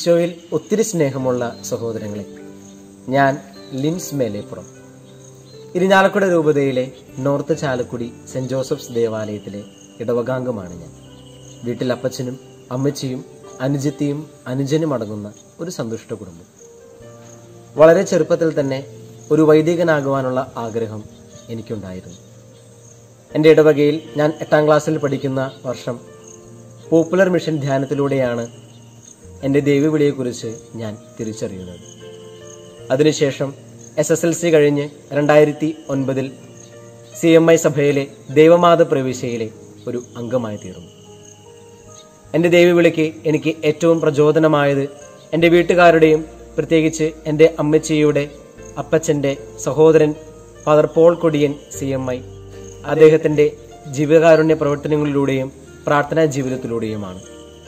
ഈശോയിൽ ഒത്തിരി സ്നേഹമുള്ള സഹോദരങ്ങളെ ഞാൻ ലിൻസ് മേലേപ്പുറം ഇരിഞ്ഞാലക്കുട രൂപതയിലെ നോർത്ത് ചാലക്കുടി സെന്റ് ജോസഫ്സ് ദേവാലയത്തിലെ ഇടവകാംഗമാണ് ഞാൻ വീട്ടിൽ അപ്പച്ചനും അമ്മച്ചിയും അനുജത്തിയും അനുജനും അടങ്ങുന്ന ഒരു സന്തുഷ്ട കുടുംബം വളരെ ചെറുപ്പത്തിൽ തന്നെ ഒരു വൈദികനാകുവാനുള്ള ആഗ്രഹം എനിക്കുണ്ടായിരുന്നു എൻ്റെ ഇടവകയിൽ ഞാൻ എട്ടാം ക്ലാസ്സിൽ പഠിക്കുന്ന വർഷം പോപ്പുലർ മിഷൻ ധ്യാനത്തിലൂടെയാണ് എൻ്റെ ദൈവവിളിയെക്കുറിച്ച് ഞാൻ തിരിച്ചറിയുന്നത് അതിനുശേഷം എസ് എസ് എൽ സി കഴിഞ്ഞ് രണ്ടായിരത്തി ഒൻപതിൽ സി എം ഐ സഭയിലെ ദൈവമാത പ്രവിശ്യയിലെ ഒരു അംഗമായി തീർന്നു എൻ്റെ ദൈവവിളിക്ക് എനിക്ക് ഏറ്റവും പ്രചോദനമായത് എൻ്റെ വീട്ടുകാരുടെയും പ്രത്യേകിച്ച് എൻ്റെ അമ്മച്ചിയുടെ അപ്പച്ചൻ്റെ സഹോദരൻ father Paul Kodiyan C M I അദ്ദേഹത്തിൻ്റെ ജീവകാരുണ്യ പ്രവർത്തനങ്ങളിലൂടെയും പ്രാർത്ഥനാ ജീവിതത്തിലൂടെയുമാണ്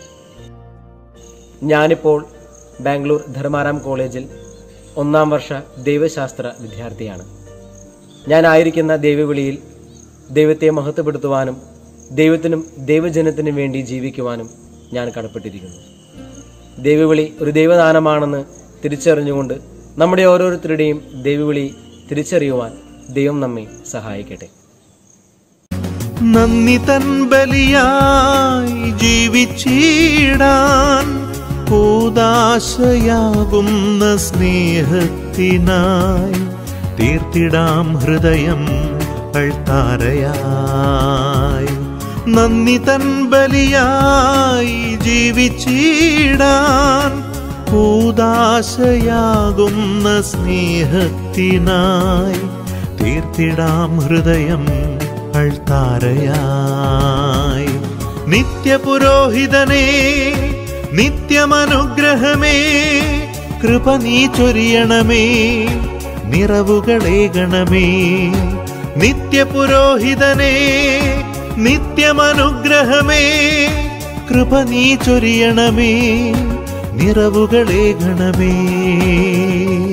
ഞാനിപ്പോൾ ബാംഗ്ലൂർ ധർമാരാം കോളേജിൽ ഒന്നാം വർഷ ദൈവശാസ്ത്ര വിദ്യാർത്ഥിയാണ് ഞാനായിരിക്കുന്ന ദൈവവിളിയിൽ ദൈവത്തെ മഹത്വപ്പെടുത്തുവാനും ദൈവത്തിനും ദൈവജനത്തിനും വേണ്ടി ജീവിക്കുവാനും ഞാൻ കടപ്പെട്ടിരിക്കുന്നു ദൈവവിളി ഒരു ദൈവദാനമാണെന്ന് തിരിച്ചറിഞ്ഞുകൊണ്ട് നമ്മുടെ ഓരോരുത്തരുടെയും ദൈവവിളി തിരിച്ചറിയുവാൻ ദൈവം നമ്മെ സഹായിക്കട്ടെ നന്ദി തൻ ബലിയായി ജീവിച്ചിടാൻ കൂതാശയാകുന്ന സ്നേഹത്തിനായി തീർത്തിടാം ഹൃദയം അൾത്താരയായി നന്ദി തൻ ബലിയായി ജീവിച്ചിടാൻ കൂതാശയാകുന്ന സ്നേഹത്തിനായി തീർത്തിടാം ഹൃദയം അൾത്താരയായി നിത്യപുരോഹിതനേ നിത്യമനുഗ്രഹമേ കൃപ നീ ചൊരിയണമേ നിറവുകളേകണമേ നിത്യപുരോഹിതനേ നിത്യമനുഗ്രഹമേ കൃപ നീ ചൊരിയണമേ നിറവുകളേകണമേ